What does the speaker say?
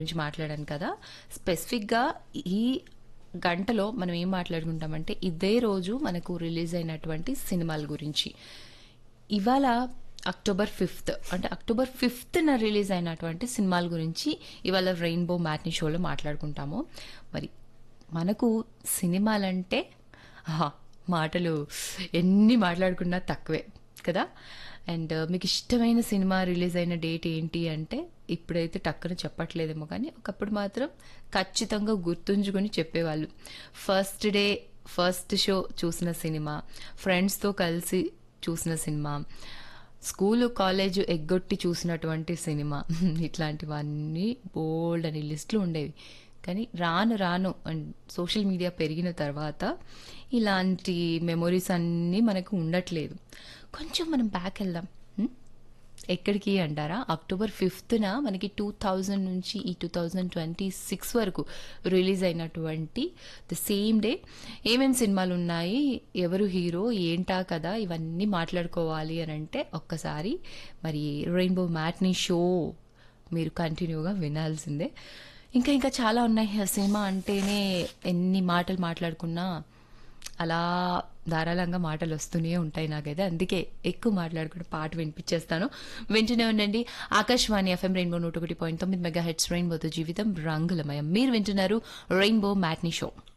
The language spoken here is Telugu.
గురించి మాట్లాడాను కదా స్పెసిఫిక్గా ఈ గంటలో మనం ఏం మాట్లాడుకుంటామంటే ఇదే రోజు మనకు రిలీజ్ అయినటువంటి సినిమాల గురించి ఇవాళ అక్టోబర్ ఫిఫ్త్ అంటే అక్టోబర్ ఫిఫ్త్న రిలీజ్ అయినటువంటి సినిమాల గురించి ఇవాళ రెయిన్బో మ్యాట్ని షోలో మాట్లాడుకుంటాము మరి మనకు సినిమాలంటే ఆహా, మాటలు ఎన్ని మాట్లాడుకున్నా తక్కువే కదా అండ్ మీకు ఇష్టమైన సినిమా రిలీజ్ అయిన డేట్ ఏంటి అంటే ఇప్పుడైతే టక్కున చెప్పట్లేదేమో కానీ ఒకప్పుడు మాత్రం ఖచ్చితంగా గుర్తుంచుకొని చెప్పేవాళ్ళు ఫస్ట్ డే ఫస్ట్ షో చూసిన సినిమా ఫ్రెండ్స్తో కలిసి చూసిన సినిమా స్కూలు కాలేజ్ ఎగ్గొట్టి చూసినటువంటి సినిమా ఇట్లాంటివన్నీ బోల్డ్ అని లిస్టులు ఉండేవి కానీ రాను రాను అండ్ సోషల్ మీడియా పెరిగిన తర్వాత ఇలాంటి మెమొరీస్ అన్నీ మనకు ఉండట్లేదు కొంచెం మనం బ్యాక్ వెళ్దాం హ్మ్? ఎక్కడికి అంటారా అక్టోబర్ ఫిఫ్త్న మనకి టూ థౌజండ్ నుంచి ఈ టూ థౌజండ్ ట్వంటీ సిక్స్ వరకు రిలీజ్ అయినటువంటి ద సేమ్ డే ఏమేమి సినిమాలు ఉన్నాయి ఎవరు హీరో ఏంటా కదా ఇవన్నీ మాట్లాడుకోవాలి అని అంటే ఒక్కసారి మరి రెయిన్బో మ్యాట్నీ షో మీరు కంటిన్యూగా వినాల్సిందే ఇంకా ఇంకా చాలా ఉన్నాయి ఆ సినిమా అంటేనే ఎన్ని మాటలు మాట్లాడుకున్నా అలా ధారాళంగా మాటలు వస్తూనే ఉంటాయి నాకైతే అందుకే ఎక్కువ మాట్లాడుకుని పాట వినిపించేస్తాను వింటూనే ఉండండి ఆకాశవాణి ఎఫ్ఎం రెయిన్బో నూట ఒకటి పాయింట్ తొమ్మిది మెగా హెడ్స్ రెయిన్బోతో జీవితం రంగులమయం మీరు వింటున్నారు రెయిన్బో మ్యాట్నీ షో